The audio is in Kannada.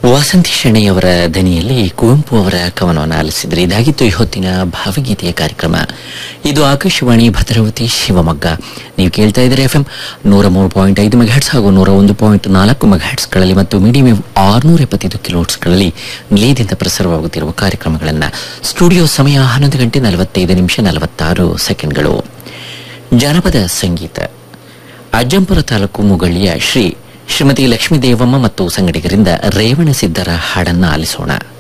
ವಾಸಂತಿ ಶೆಣೆಯವರ ದನಿಯಲ್ಲಿ ಕುವೆಂಪು ಅವರ ಕವನವನ್ನು ಆಲಿಸಿದ್ರೆ ಇದಾಗಿತ್ತು ಈ ಹೊತ್ತಿನ ಭಾವಗೀತೆಯ ಕಾರ್ಯಕ್ರಮ ಇದು ಆಕಾಶವಾಣಿ ಭದ್ರಾವತಿ ಶಿವಮೊಗ್ಗ ನೀವು ಕೇಳ್ತಾ ಇದ್ದೀರಿ ಎಫ್ ಎಂ ನೂರ ಮೂರು ಪಾಯಿಂಟ್ ಐದು ಮೆಗಾಟ್ಸ್ ಹಾಗೂ ನೂರ ಒಂದು ಪಾಯಿಂಟ್ ನಾಲ್ಕು ಮೆಗಾಟ್ಸ್ಗಳಲ್ಲಿ ಮತ್ತು ಮೀಡಿಯಂ ವೇವ್ ಆರುನೂರ ಎಪ್ಪತ್ತೈದು ಕಿಲೋಟ್ಸ್ಗಳಲ್ಲಿ ನಿಲಯದಿಂದ ಪ್ರಸಾರವಾಗುತ್ತಿರುವ ಕಾರ್ಯಕ್ರಮಗಳನ್ನು ಸ್ಟುಡಿಯೋ ಸಮಯ ಹನ್ನೊಂದು ಗಂಟೆ ನಲವತ್ತೈದು ನಿಮಿಷ ನಲವತ್ತಾರು ಸೆಕೆಂಡ್ಗಳು ಜನಪದ ಸಂಗೀತ ಅಜ್ಜಂಪುರ ತಾಲೂಕು ಮುಗಳಿಯ ಶ್ರೀ ಶ್ರೀಮತಿ ಲಕ್ಷ್ಮೀ ದೇವಮ್ಮ ಮತ್ತು ಸಂಗಡಿಗರಿಂದ ರೇವಣ ಸಿದ್ದರ ಹಾಡನ್ನ ಆಲಿಸೋಣ